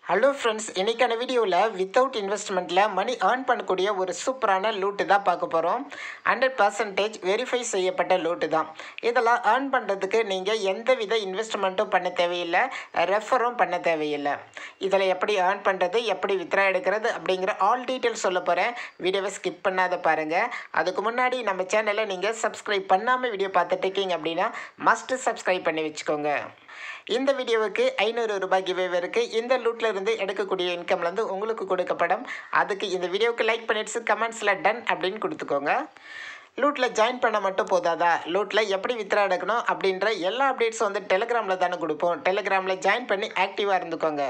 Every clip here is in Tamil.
ஹலோ ஃப்ரெண்ட்ஸ் இன்றைக்கான வீடியோவில் வித்தவுட் இன்வெஸ்ட்மெண்ட்டில் மணி ஏர்ன் பண்ணக்கூடிய ஒரு சூப்பரான லூட்டு தான் பார்க்க போகிறோம் ஹண்ட்ரட் பர்சன்டேஜ் வெரிஃபை செய்யப்பட்ட லூட்டு தான் இதெல்லாம் ஏர்ன் பண்ணுறதுக்கு நீங்கள் எந்த வித இன்வெஸ்ட்மெண்ட்டும் பண்ண தேவையில்லை ரெஃபரும் பண்ண தேவையில்லை இதில் எப்படி ஏர்ன் பண்ணுறது எப்படி வித்ரா எடுக்கிறது அப்படிங்கிற ஆல் டீட்டெயில்ஸ் சொல்ல போகிறேன் வீடியோவை ஸ்கிப் பண்ணாத பாருங்கள் அதுக்கு முன்னாடி நம்ம சேனலை நீங்கள் சப்ஸ்கிரைப் பண்ணாமல் வீடியோ பார்த்துட்டு இருக்கீங்க அப்படின்னா மஸ்ட்டு சப்ஸ்கிரைப் பண்ணி வச்சுக்கோங்க இந்த வீடியோவுக்கு ஐநூறு ரூபாய் கிவே இருக்குது இந்த லூட்டில் இருந்து எடுக்கக்கூடிய இன்கம்லேருந்து உங்களுக்கு கொடுக்கப்படும் அதுக்கு இந்த வீடியோவுக்கு லைக் பண்ணிட்டு கமெண்ட்ஸில் டன் அப்படின்னு கொடுத்துக்கோங்க லூட்டில் ஜாயின் பண்ண மட்டும் போதாதா லூட்டில் எப்படி வித்ரா எடுக்கணும் அப்படின்ற எல்லா அப்டேட்ஸும் வந்து டெலிகிராமில் தானே கொடுப்போம் டெலிகிராமில் ஜாயின் பண்ணி ஆக்டிவாக இருந்துக்கோங்க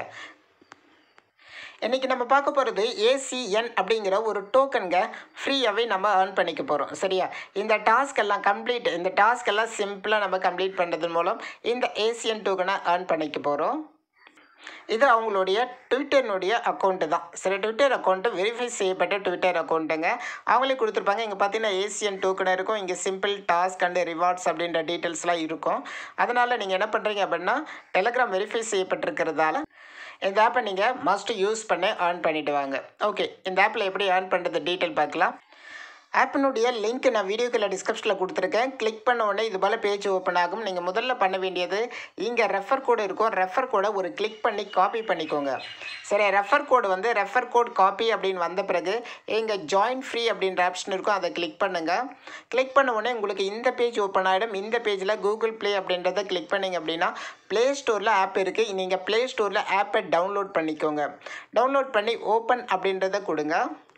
இன்றைக்கி நம்ம பார்க்க போகிறது ஏசிஎன் அப்படிங்கிற ஒரு டோக்கனுங்க ஃப்ரீயாகவே நம்ம ஏர்ன் பண்ணிக்க போகிறோம் சரியா இந்த டாஸ்க் எல்லாம் கம்ப்ளீட் இந்த டாஸ்க் எல்லாம் சிம்பிளாக நம்ம கம்ப்ளீட் பண்ணுறது மூலம் இந்த ஏசிஎன் டோக்கனை ஏர்ன் பண்ணிக்க போகிறோம் இது அவங்களுடைய ட்விட்டர்னுடைய அக்கௌண்ட்டு தான் சரி ட்விட்டர் அக்கௌண்ட்டு வெரிஃபை செய்யப்பட்ட ட்விட்டர் அக்கௌண்ட்டுங்க அவங்களே கொடுத்துருப்பாங்க இங்கே பார்த்தீங்கன்னா ஏசியன் டோக்கன் இருக்கும் இங்கே சிம்பிள் டாஸ்க் அண்ட் ரிவார்ட்ஸ் அப்படின்ற டீட்டெயில்ஸ்லாம் இருக்கும் அதனால் நீங்கள் என்ன பண்ணுறீங்க அப்படின்னா டெலகிராம் வெரிஃபை செய்யப்பட்டிருக்கிறதால இந்த ஆப்பை நீங்கள் மஸ்ட் யூஸ் பண்ண ஏர்ன் பண்ணிட்டு வாங்க ஓகே இந்த ஆப்பில் எப்படி ஏர்ன் பண்ணுறது டீட்டெயில் பார்க்கலாம் ஆப்பினுடைய லிங்க் நான் வீடியோக்குள்ள டிஸ்கிரிப்ஷனில் கொடுத்துருக்கேன் கிளிக் பண்ண உடனே இது போல் பேஜ் ஓப்பன் ஆகும் நீங்கள் முதல்ல பண்ண வேண்டியது இங்கே ரெஃபர் கோடு இருக்கும் ரெஃபர் கோடை ஒரு கிளிக் பண்ணி காப்பி பண்ணிக்கோங்க சரி ரெஃபர் கோடு வந்து ரெஃபர் கோட் காப்பி அப்படின்னு வந்த பிறகு இங்கே ஜாயின் ஃப்ரீ அப்படின்ற ஆப்ஷன் இருக்கும் அதை கிளிக் பண்ணுங்கள் கிளிக் பண்ண உடனே உங்களுக்கு இந்த பேஜ் ஓப்பன் ஆகிடும் இந்த பேஜில் கூகுள் ப்ளே அப்படின்றத கிளிக் பண்ணிங்க அப்படின்னா ப்ளே ஸ்டோரில் ஆப் இருக்குது நீங்கள் ப்ளே ஸ்டோரில் ஆப்பை டவுன்லோட் பண்ணிக்கோங்க டவுன்லோட் பண்ணி ஓப்பன் அப்படின்றத கொடுங்க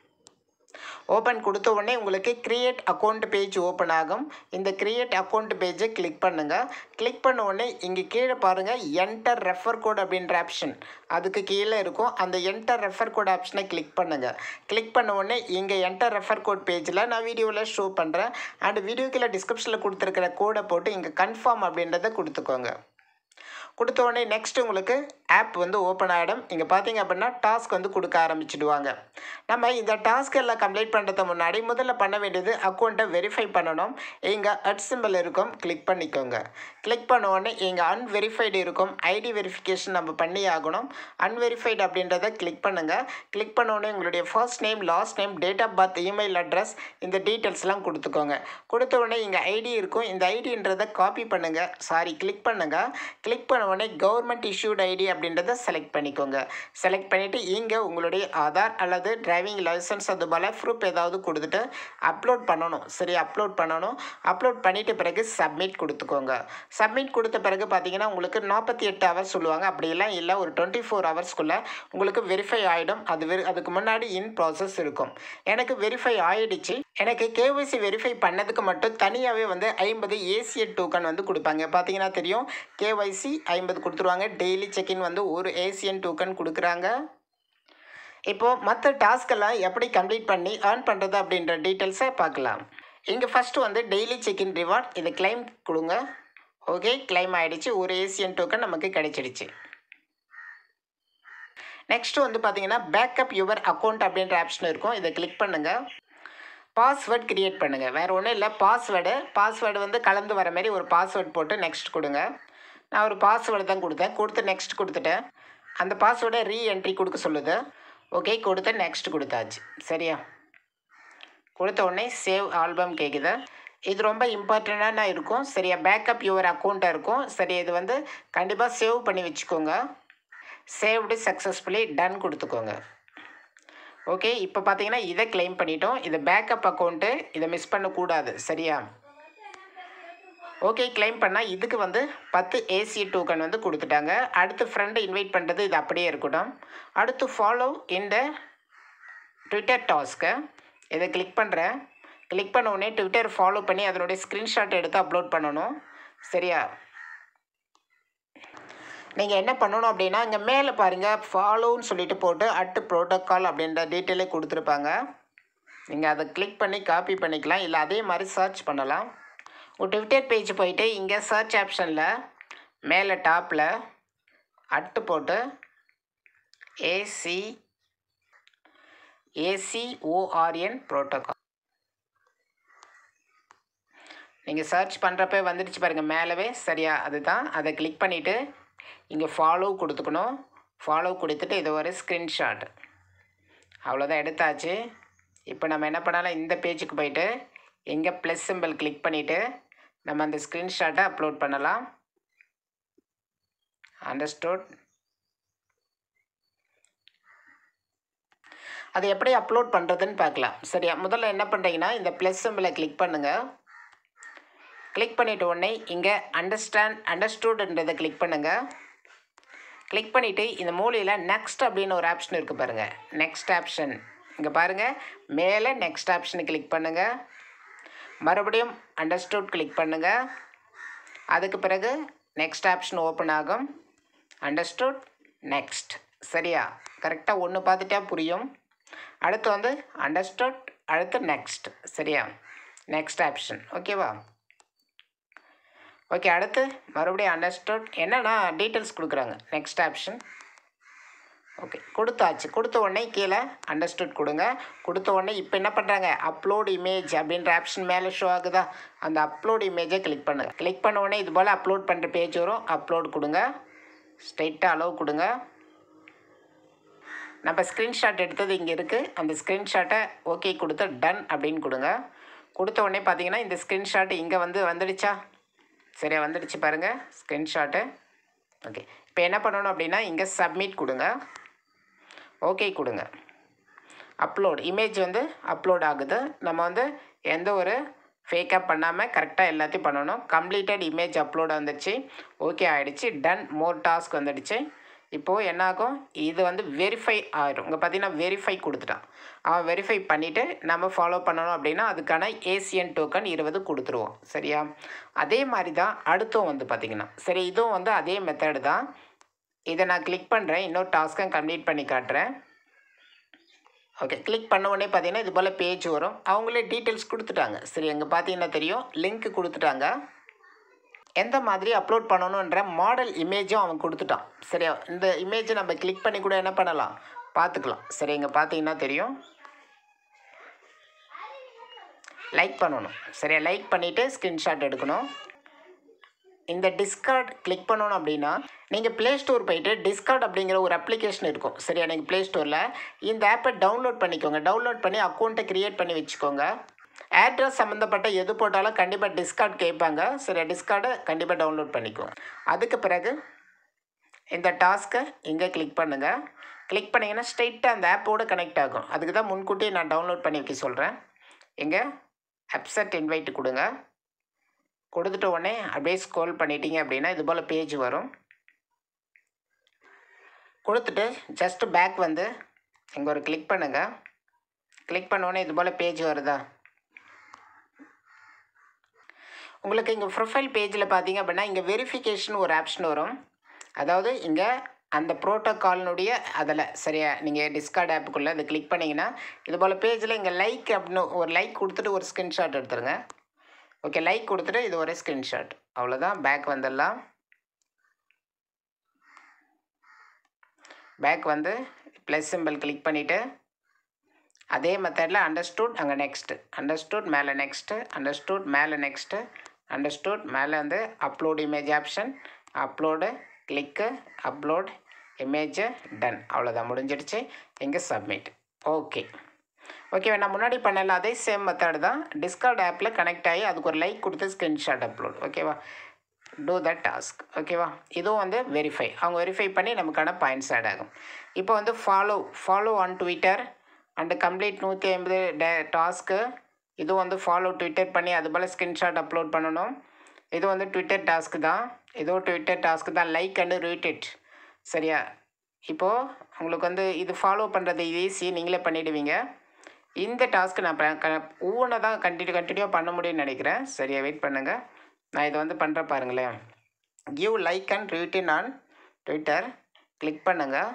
ஓப்பன் கொடுத்த உடனே உங்களுக்கு க்ரியேட் அக்கௌண்ட் பேஜ் ஓப்பன் ஆகும் இந்த க்ரியேட் அக்கௌண்ட் பேஜை கிளிக் பண்ணுங்கள் கிளிக் பண்ண உடனே இங்கே கீழே பாருங்கள் என்டர் ரெஃபர் கோட் அப்படின்ற ஆப்ஷன் அதுக்கு கீழே இருக்கும் அந்த என்டர் ரெஃபர் கோட் ஆப்ஷனை கிளிக் பண்ணுங்கள் கிளிக் பண்ண உடனே இங்கே என்டர் ரெஃபர் கோட் பேஜில் நான் வீடியோவில் ஷோ பண்ணுறேன் அண்ட் வீடியோக்கில் டிஸ்கிரிப்ஷனில் கொடுத்துருக்கிற கோடை போட்டு இங்கே கன்ஃபார்ம் அப்படின்றத கொடுத்துக்கோங்க கொடுத்த உடனே நெக்ஸ்ட் உங்களுக்கு ஆப் வந்து ஓப்பன் ஆகிடும் இங்கே பார்த்தீங்க அப்படின்னா டாஸ்க் வந்து கொடுக்க ஆரம்பிச்சிடுவாங்க நம்ம இந்த டாஸ்க் எல்லாம் கம்ப்ளீட் பண்ணுறதுக்கு முன்னாடி முதல்ல பண்ண வேண்டியது அக்கௌண்ட்டை வெரிஃபை பண்ணணும் இங்கே அட் சிம்பிள் இருக்கும் கிளிக் பண்ணிக்கோங்க கிளிக் பண்ண உடனே இங்கே அன்வெரிஃபைடு இருக்கும் ஐடி வெரிஃபிகேஷன் நம்ம பண்ணி ஆகணும் அன்வெரிஃபைடு அப்படின்றத கிளிக் பண்ணுங்கள் கிளிக் பண்ண உடனே உங்களுடைய first name last name date of birth email address இந்த டீட்டெயில்ஸ்லாம் கொடுத்துக்கோங்க கொடுத்த உடனே இங்கே ஐடி இருக்கும் இந்த ஐடின்றதை காப்பி பண்ணுங்கள் சாரி கிளிக் பண்ணுங்கள் கிளிக் பண்ண உடனே கவர்மெண்ட் இஷ்யூட் ஐடி அப்படின்றத செலக்ட் பண்ணிக்கோங்க செலக்ட் பண்ணிவிட்டு இங்கே உங்களுடைய ஆதார் அல்லது டிரைவிங் லைசன்ஸ் அது போல் ப்ரூஃப் ஏதாவது கொடுத்துட்டு அப்லோட் பண்ணணும் சரி அப்லோட் பண்ணணும் அப்லோட் பண்ணிவிட்ட பிறகு சப்மிட் கொடுத்துக்கோங்க சப்மிட் கொடுத்த பிறகு பார்த்தீங்கன்னா உங்களுக்கு நாற்பத்தி எட்டு ஹவர்ஸ் சொல்லுவாங்க அப்படியெல்லாம் இல்லை ஒரு டுவெண்ட்டி ஃபோர் ஹவர்ஸ்க்குள்ளே உங்களுக்கு வெரிஃபை ஆகிடும் அது வெரி அதுக்கு முன்னாடி இன் ப்ராசஸ் இருக்கும் எனக்கு வெரிஃபை ஆகிடுச்சு எனக்கு கேஒய்சி வெரிஃபை பண்ணதுக்கு மட்டும் தனியாகவே வந்து ஐம்பது ஏசிய டோக்கன் வந்து கொடுப்பாங்க பார்த்தீங்கன்னா தெரியும் கேஒய்சி ஐம்பது கொடுத்துருவாங்க டெய்லி செக்இன் வந்து ஒரு ஏசியன் டோக்கன் கொடுக்குறாங்க இப்போது மற்ற டாஸ்க்கெல்லாம் எப்படி கம்ப்ளீட் பண்ணி ஏர்ன் பண்ணுறது அப்படின்ற டீட்டெயில்ஸை பார்க்கலாம் இங்கே ஃபஸ்ட்டு வந்து டெய்லி செக்இன் ரிவார்ட் இதை கிளைம் கொடுங்க ஓகே கிளைம் ஆகிடுச்சு ஒரு ஏசியன் டோக்கன் நமக்கு கிடைச்சிடுச்சு நெக்ஸ்ட்டு வந்து பார்த்தீங்கன்னா பேக்கப் யுவர் அக்கௌண்ட் அப்படின்ற ஆப்ஷன் இருக்கும் இதை கிளிக் பண்ணுங்கள் பாஸ்வேர்ட் க்ரியேட் பண்ணுங்கள் வேறு ஒன்றும் இல்லை பாஸ்வேர்டு பாஸ்வேர்டு வந்து கலந்து வர மாதிரி ஒரு பாஸ்வேர்ட் போட்டு நெக்ஸ்ட் கொடுங்க நான் ஒரு பாஸ்வேர்டு தான் கொடுத்தேன் கொடுத்து நெக்ஸ்ட் கொடுத்துட்டேன் அந்த பாஸ்வேர்டை ரீஎன்ட்ரி கொடுக்க சொல்லுது ஓகே கொடுத்து நெக்ஸ்ட் கொடுத்தாச்சு சரியா கொடுத்த உடனே சேவ் ஆல்பம் கேட்குது இது ரொம்ப இம்பார்ட்டண்ட்டாக இருக்கும் சரியா பேக்கப் யுவர் அக்கௌண்ட்டாக இருக்கும் சரி இது வந்து கண்டிப்பாக சேவ் பண்ணி வச்சுக்கோங்க சேவ்டு சக்ஸஸ்ஃபுல்லி டன் கொடுத்துக்கோங்க ஓகே இப்போ பார்த்தீங்கன்னா இதை கிளைம் பண்ணிட்டோம் இது பேக்கப் அக்கௌண்ட்டு இதை மிஸ் பண்ணக்கூடாது சரியா ஓகே கிளைம் பண்ணால் இதுக்கு வந்து பத்து ஏசி டோக்கன் வந்து கொடுத்துட்டாங்க அடுத்து ஃப்ரெண்டை இன்வைட் பண்ணுறது இது அப்படியே இருக்கட்டும் அடுத்து ஃபாலோ இந்த ட்விட்டர் டாஸ்க்கை இதை கிளிக் பண்ணுறேன் கிளிக் பண்ண உடனே ட்விட்டர் ஃபாலோ பண்ணி அதனுடைய ஸ்க்ரீன்ஷாட் எடுத்து அப்லோட் பண்ணணும் சரியா நீங்கள் என்ன பண்ணணும் அப்படின்னா இங்கே மேலே பாருங்கள் ஃபாலோன்னு சொல்லிட்டு போட்டு அட்டு ப்ரோட்டோக்கால் அப்படின்ற டீட்டெயிலே கொடுத்துருப்பாங்க நீங்கள் அதை கிளிக் பண்ணி காப்பி பண்ணிக்கலாம் இல்லை அதே மாதிரி சர்ச் பண்ணலாம் உங்கள் ட்விட்டர் பேஜ் போயிட்டு இங்கே சர்ச் ஆப்ஷனில் மேலே டாப்பில் அட்டு போட்டு ஏசி ஏசிஓஆர்என் ப்ரோட்டோகால் நீங்கள் சர்ச் பண்ணுறப்ப வந்துடுச்சு பாருங்கள் மேலவே சரியா அதுதான் அதை கிளிக் பண்ணிவிட்டு இங்கே ஃபாலோ கொடுத்துக்கணும் ஃபாலோ கொடுத்துட்டு இது ஒரு ஸ்க்ரீன்ஷாட் அவ்வளோதான் எடுத்தாச்சு இப்போ நம்ம என்ன பண்ணலாம் இந்த பேஜுக்கு போயிட்டு இங்கே ப்ளஸ் சிம்பிள் கிளிக் பண்ணிவிட்டு நம்ம அந்த ஸ்க்ரீன்ஷாட்டை அப்லோட் பண்ணலாம் அண்டர்ஸ்டூட் அது எப்படி அப்லோட் பண்ணுறதுன்னு பார்க்கலாம் சரியா முதல்ல என்ன பண்ணுறீங்கன்னா இந்த ப்ளஸ் சிம்பிளை கிளிக் பண்ணுங்கள் கிளிக் பண்ணிவிட்டு உடனே இங்கே அண்டர்ஸ்டாண்ட் அண்டர்ஸ்டூடுன்றதை கிளிக் பண்ணுங்கள் கிளிக் பண்ணிவிட்டு இந்த மூலையில் நெக்ஸ்ட் அப்படின்னு ஒரு ஆப்ஷன் இருக்குது பாருங்கள் நெக்ஸ்ட் ஆப்ஷன் இங்கே பாருங்கள் மேலே நெக்ஸ்ட் ஆப்ஷனை கிளிக் பண்ணுங்கள் மறுபடியும் அண்டர்ஸ்டூட் கிளிக் பண்ணுங்கள் அதுக்கு பிறகு நெக்ஸ்ட் ஆப்ஷன் ஓப்பன் ஆகும் அண்டர்ஸ்டூட் நெக்ஸ்ட் சரியா கரெக்டாக ஒன்று பார்த்துட்டா புரியும் அடுத்து வந்து அண்டர்ஸ்டூட் அடுத்து நெக்ஸ்ட் சரியா நெக்ஸ்ட் ஆப்ஷன் ஓகேவா ஓகே அடுத்து மறுபடியும் அண்டர்ஸ்டூட் என்னென்னா டீட்டெயில்ஸ் கொடுக்குறாங்க நெக்ஸ்ட் ஆப்ஷன் ஓகே கொடுத்தாச்சு கொடுத்த உடனே கீழே அண்டர்ஸ்டூட் கொடுங்க கொடுத்த உடனே இப்போ என்ன பண்ணுறாங்க அப்லோட் இமேஜ் அப்படின்ற ஆப்ஷன் மேலே ஷோ ஆகுதா அந்த அப்லோட் இமேஜை கிளிக் பண்ணுங்க கிளிக் பண்ண உடனே இது போல் அப்லோட் பண்ணுற பேஜ் வரும் அப்லோட் கொடுங்க ஸ்ட்ரைட்டாக அளவு கொடுங்க நம்ம ஸ்க்ரீன்ஷாட் எடுத்தது இங்கே இருக்குது அந்த ஸ்க்ரீன்ஷாட்டை ஓகே கொடுத்து டன் அப்படின்னு கொடுங்க கொடுத்த உடனே பார்த்தீங்கன்னா இந்த ஸ்க்ரீன்ஷாட் இங்கே வந்து வந்துடுச்சா சரியா வந்துடுச்சு பாருங்கள் ஸ்க்ரீன்ஷாட்டு ஓகே இப்போ என்ன பண்ணணும் அப்படின்னா இங்கே சப்மிட் கொடுங்க ஓகே கொடுங்க அப்லோட் இமேஜ் வந்து அப்லோட் ஆகுது நம்ம வந்து எந்த ஒரு ஃபேக்கப் பண்ணாமல் கரெக்டாக எல்லாத்தையும் பண்ணணும் கம்ப்ளீட்டட் இமேஜ் அப்லோட் வந்துடுச்சு ஓகே ஆகிடுச்சு டன் மோர் டாஸ்க் வந்துடுச்சு இப்போது என்னாகும் இது வந்து வெரிஃபை ஆயிரும் இங்கே பார்த்தீங்கன்னா வெரிஃபை கொடுத்துட்டான் அவன் வெரிஃபை பண்ணிவிட்டு நம்ம ஃபாலோ பண்ணணும் அப்படின்னா அதுக்கான ஏசியன் டோக்கன் இருபது கொடுத்துருவோம் சரியா அதே மாதிரி தான் அடுத்தும் வந்து பார்த்திங்கன்னா சரி இதுவும் வந்து அதே மெத்தடு தான் இதை நான் கிளிக் பண்ணுறேன் இன்னொரு டாஸ்க்கை கம்ப்ளீட் பண்ணி காட்டுறேன் ஓகே கிளிக் பண்ண உடனே பார்த்தீங்கன்னா இது போல் பேஜ் வரும் அவங்களே டீட்டெயில்ஸ் கொடுத்துட்டாங்க சரி அங்கே பார்த்தீங்கன்னா தெரியும் லிங்க் கொடுத்துட்டாங்க எந்த மாதிரி அப்லோட் பண்ணணுன்ற மாடல் இமேஜும் அவன் கொடுத்துட்டான் சரியா இந்த இமேஜை நம்ம கிளிக் பண்ணி கூட என்ன பண்ணலாம் பார்த்துக்கலாம் சரி இங்கே பார்த்தீங்கன்னா தெரியும் லைக் பண்ணணும் சரியா லைக் பண்ணிவிட்டு ஸ்க்ரீன்ஷாட் எடுக்கணும் இந்த டிஸ்கார்ட் கிளிக் பண்ணணும் அப்படின்னா நீங்கள் ப்ளே ஸ்டோர் போயிட்டு டிஸ்கார்ட் அப்படிங்கிற ஒரு அப்ளிகேஷன் இருக்கும் சரியா நீங்கள் ப்ளே ஸ்டோரில் இந்த ஆப்பை டவுன்லோட் பண்ணிக்கோங்க டவுன்லோட் பண்ணி அக்கௌண்ட்டை க்ரியேட் பண்ணி வச்சுக்கோங்க அட்ரஸ் சம்மந்தப்பட்ட எது போட்டாலும் கண்டிப்பாக டிஸ்கார்ட் கேட்பாங்க சரி டிஸ்கார்டை கண்டிப்பாக டவுன்லோட் பண்ணிக்கோங்க அதுக்கு பிறகு இந்த டாஸ்க்கை இங்கே கிளிக் பண்ணுங்கள் கிளிக் பண்ணிங்கன்னா ஸ்ட்ரைட்டாக அந்த ஆப்போடு கனெக்ட் ஆகும் அதுக்கு தான் முன்கூட்டியே நான் டவுன்லோட் பண்ணி வைக்க சொல்கிறேன் இங்கே அப்செட் இன்வைட் கொடுங்க கொடுத்துட்ட உடனே அப்படியே ஸ்க்ரோல் பண்ணிட்டீங்க அப்படின்னா இது போல் பேஜ் வரும் கொடுத்துட்டு ஜஸ்ட் பேக் வந்து இங்கே ஒரு கிளிக் பண்ணுங்கள் கிளிக் பண்ண உடனே இது போல் பேஜ் வருதா உங்களுக்கு இங்கே ப்ரொஃபைல் பேஜில் பார்த்தீங்க அப்படின்னா இங்கே வெரிஃபிகேஷன் ஒரு ஆப்ஷன் வரும் அதாவது இங்கே அந்த ப்ரோட்டோகால்னுடைய அதில் சரியா நீங்கள் டிஸ்கார்ட் ஆப்புக்குள்ளே அதை கிளிக் பண்ணிங்கன்னா இது போல் பேஜில் இங்கே லைக் அப்படின்னு ஒரு லைக் கொடுத்துட்டு ஒரு ஸ்க்ரீன்ஷாட் எடுத்துருங்க ஓகே லைக் கொடுத்துட்டு இது ஒரு ஸ்க்ரீன்ஷாட் அவ்வளோதான் பேக் வந்துடலாம் பேக் வந்து ப்ளஸ் சிம்பிள் கிளிக் பண்ணிவிட்டு அதே மெத்தடில் அண்டர்ஸ்டூட் அங்கே நெக்ஸ்ட்டு அண்டர்ஸ்டூட் மேலே நெக்ஸ்ட்டு அண்டர்ஸ்டூட் மேலே நெக்ஸ்ட்டு அண்டர்ஸ்டூட் மேலே வந்து upload image option upload click upload image done அவ்வளோதான் முடிஞ்சிடுச்சு இங்கே சப்மிட் ஓகே ஓகே நான் முன்னாடி பண்ணல அதே சேம் மெத்தட் தான் டிஸ்கார்ட் ஆப்பில் கனெக்ட் ஆகி அதுக்கு ஒரு லைக் கொடுத்து ஸ்க்ரீன்ஷாட் அப்லோட் ஓகேவா டூ தட் டாஸ்க் ஓகேவா இதுவும் வந்து வெரிஃபை அவங்க வெரிஃபை பண்ணி நமக்கான பாயிண்ட்ஸ் ஆட் ஆகும் இப்போ வந்து follow follow on Twitter and complete நூற்றி ஐம்பது டே டாஸ்க்கு இதுவும் வந்து ஃபாலோ ட்விட்டர் பண்ணி அது போல் ஸ்க்ரீன்ஷாட் அப்லோட் பண்ணணும் இது வந்து ட்விட்டர் டாஸ்க்கு தான் இதுவும் ட்விட்டர் டாஸ்க்கு தான் லைக் அண்டு ரீட்டிட் சரியா இப்போது உங்களுக்கு வந்து இது ஃபாலோ பண்ணுறது ஈஸி நீங்களே பண்ணிவிடுவீங்க இந்த டாஸ்க்கு நான் ப- க ஒவ்வொன்றா தான் கண்டினியூ கண்டினியூ பண்ண முடியும்னு நினைக்கிறேன் சரியா வெயிட் பண்ணுங்கள் நான் இதை வந்து பண்ணுற பாருங்களேன் give like and tweeting on Twitter click பண்ணுங்கள்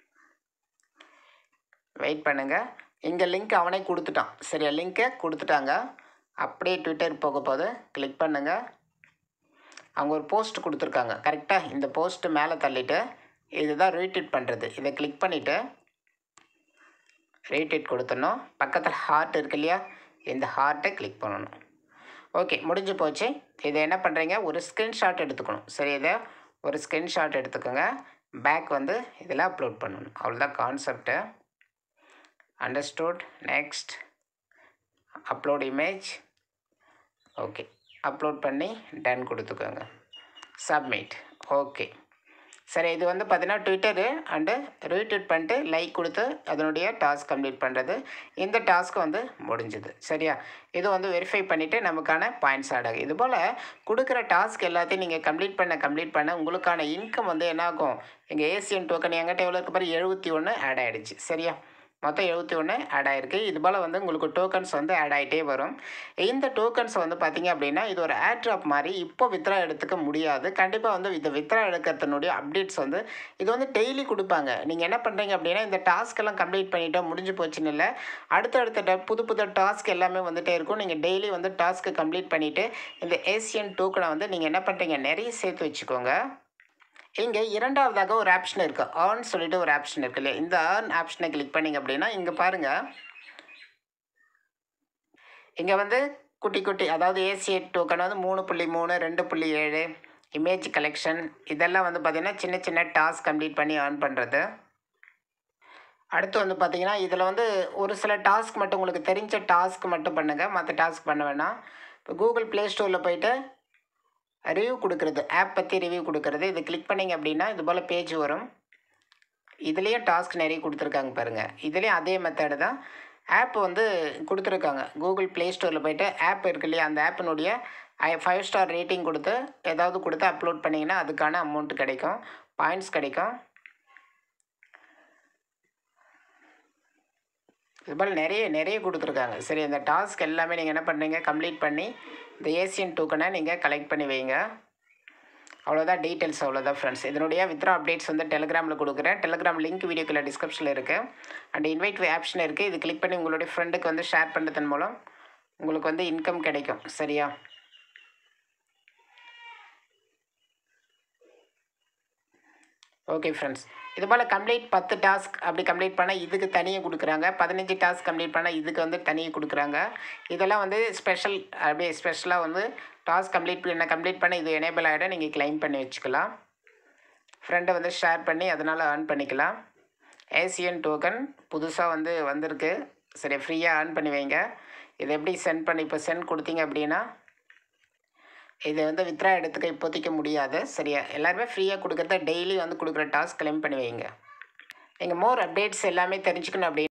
வெயிட் பண்ணுங்கள் இங்கே லிங்க் அவனே கொடுத்துட்டான் சரியா லிங்க்கை கொடுத்துட்டாங்க அப்படியே ட்விட்டர் போக போது கிளிக் பண்ணுங்கள் அவங்க ஒரு போஸ்ட் கொடுத்துருக்காங்க கரெக்டாக இந்த போஸ்ட்டு மேலே தள்ளிட்டு இதுதான் ரீட்வீட் பண்ணுறது இதை கிளிக் பண்ணிவிட்டு ரீட்வீட் கொடுத்துடணும் பக்கத்தில் ஹார்ட் இருக்கு இல்லையா இந்த ஹார்ட்டை கிளிக் பண்ணணும் ஓகே முடிஞ்சு போச்சு இதை என்ன பண்ணுறீங்க ஒரு ஸ்க்ரீன்ஷாட் எடுத்துக்கணும் சரி இதை ஒரு ஸ்க்ரீன்ஷாட் எடுத்துக்கோங்க பேக் வந்து இதில் அப்லோட் பண்ணணும் அவ்வளோதான் concept understood next upload image okay upload பண்ணி டன் கொடுத்துக்கோங்க சப்மிட் ஓகே சரி இது வந்து பார்த்தீங்கன்னா ட்விட்டரு அண்டு ரீட்வீட் பண்ணிட்டு லைக் கொடுத்து அதனுடைய டாஸ்க் கம்ப்ளீட் பண்ணுறது இந்த டாஸ்க் வந்து முடிஞ்சுது சரியா இது வந்து வெரிஃபை பண்ணிவிட்டு நமக்கான பாயிண்ட்ஸ் ஆட் ஆகும் இது போல் கொடுக்குற டாஸ்க் எல்லாத்தையும் நீங்கள் கம்ப்ளீட் பண்ண கம்ப்ளீட் பண்ண உங்களுக்கான இன்கம் வந்து என்ன ஆகும் எங்கள் ஏசியன் டோக்கன் எங்கிட்ட எவ்வளோ இருக்கு பாரு எழுபத்தி ஒன்று ஆட் ஆகிடுச்சு சரியா மொத்தம் எழுபத்தி ஒன்று ஆட் ஆகிருக்கு இது போல் வந்து உங்களுக்கு டோக்கன்ஸ் வந்து ஆட் ஆகிட்டே வரும் இந்த டோக்கன்ஸ் வந்து பார்த்தீங்க அப்படின்னா இது ஒரு ஏர் ட்ராப் மாதிரி இப்போ வித்ரா எடுத்துக்க முடியாது கண்டிப்பாக வந்து இந்த வித்ரா எடுக்கிறதுனுடைய அப்டேட்ஸ் வந்து இது வந்து டெய்லி கொடுப்பாங்க நீங்கள் என்ன பண்ணுறீங்க அப்படின்னா இந்த டாஸ்க் எல்லாம் கம்ப்ளீட் பண்ணிட்டோம் முடிஞ்சு போச்சுன்னு இல்லை அடுத்தடுத்த ட- புது புது டாஸ்க் எல்லாமே வந்துட்டே இருக்கும் நீங்கள் டெய்லி வந்து டாஸ்க்கு கம்ப்ளீட் பண்ணிவிட்டு இந்த ஏசியன் டோக்கனை வந்து நீங்கள் என்ன பண்ணுறீங்க நிறைய சேர்த்து வச்சுக்கோங்க இங்கே இரண்டாவதாக ஒரு ஆப்ஷன் இருக்குது ஏர்ன் சொல்லிட்டு ஒரு ஆப்ஷன் இருக்கு இல்லையா இந்த ஏர்ன் ஆப்ஷனை கிளிக் பண்ணிங்க அப்படின்னா இங்கே பாருங்கள் இங்கே வந்து குட்டி குட்டி அதாவது ஏசிஏ டோக்கன் வந்து மூணு புள்ளி மூணு ரெண்டு புள்ளி ஏழு இமேஜ் கலெக்ஷன் இதெல்லாம் வந்து பார்த்திங்கன்னா சின்ன சின்ன டாஸ்க் கம்ப்ளீட் பண்ணி ஏர்ன் பண்ணுறது அடுத்து வந்து பார்த்தீங்கன்னா இதில் வந்து ஒரு சில டாஸ்க் மட்டும் உங்களுக்கு தெரிஞ்ச டாஸ்க் மட்டும் பண்ணுங்கள் மற்ற டாஸ்க் பண்ண வேணாம் இப்போ கூகுள் ப்ளே ஸ்டோரில் போயிட்டு ரிவ்யூ கொடுக்குறது ஆப் பற்றி ரிவ்யூ கொடுக்குறது இது கிளிக் பண்ணிங்க அப்படின்னா இது போல் பேஜ் வரும் இதுலேயும் டாஸ்க் நிறைய கொடுத்துருக்காங்க பாருங்கள் இதுலேயும் அதே மெத்தடு தான் ஆப் வந்து கொடுத்துருக்காங்க கூகுள் ப்ளே ஸ்டோரில் போயிட்டு ஆப் இருக்கு இல்லையா அந்த ஆப்பினுடைய ஃபைவ் ஸ்டார் ரேட்டிங் கொடுத்து ஏதாவது கொடுத்து அப்லோட் பண்ணிங்கன்னா அதுக்கான அமௌண்ட் கிடைக்கும் பாயிண்ட்ஸ் கிடைக்கும் இது போல் நிறைய நிறைய கொடுத்துருக்காங்க சரி இந்த டாஸ்க் எல்லாமே நீங்கள் என்ன பண்ணுறீங்க கம்ப்ளீட் பண்ணி இந்த ஏசியன் டோக்கனை நீங்கள் கலெக்ட் பண்ணி வைங்க அவ்வளோதான் டீட்டெயில்ஸ் அவ்வளோதான் ஃப்ரெண்ட்ஸ் இதனுடைய வித்ரா அப்டேட்ஸ் வந்து டெலிகிராமில் கொடுக்குறேன் டெலிகிராம் லிங்க் வீடியோக்குள்ள டிஸ்கிரிப்ஷனில் இருக்குது அண்ட் இன்வைட் ஆப்ஷன் இருக்குது இது கிளிக் பண்ணி உங்களுடைய ஃப்ரெண்டுக்கு வந்து ஷேர் பண்ணுறதன் மூலம் உங்களுக்கு வந்து இன்கம் கிடைக்கும் சரியா ஓகே ஃப்ரெண்ட்ஸ் இது போல் கம்ப்ளீட் பத்து டாஸ்க் அப்படி கம்ப்ளீட் பண்ணால் இதுக்கு தனியாக கொடுக்குறாங்க பதினஞ்சு டாஸ்க் கம்ப்ளீட் பண்ணால் இதுக்கு வந்து தனியாக கொடுக்குறாங்க இதெல்லாம் வந்து ஸ்பெஷல் அப்படியே ஸ்பெஷலாக வந்து டாஸ்க் கம்ப்ளீட் பண்ண கம்ப்ளீட் பண்ண இது எனேபிள் ஆகிட நீங்கள் கிளைம் பண்ணி வச்சுக்கலாம் ஃப்ரெண்டை வந்து ஷேர் பண்ணி அதனால் earn பண்ணிக்கலாம் ஏசியன் டோக்கன் புதுசாக வந்து வந்திருக்கு சரி ஃப்ரீயாக earn பண்ணி வைங்க இது எப்படி சென்ட் பண்ணி இப்போ சென்ட் கொடுத்தீங்க அப்படின்னா இது வந்து வித்ரா எடுத்துக்க இப்போதைக்கு முடியாது சரியா எல்லாருமே ஃப்ரீயாக கொடுக்குறத டெய்லி வந்து கொடுக்குற டாஸ்க் கிளைம் பண்ணி வைங்க நீங்கள் மோர் அப்டேட்ஸ் எல்லாமே தெரிஞ்சுக்கணும் அப்படின்னு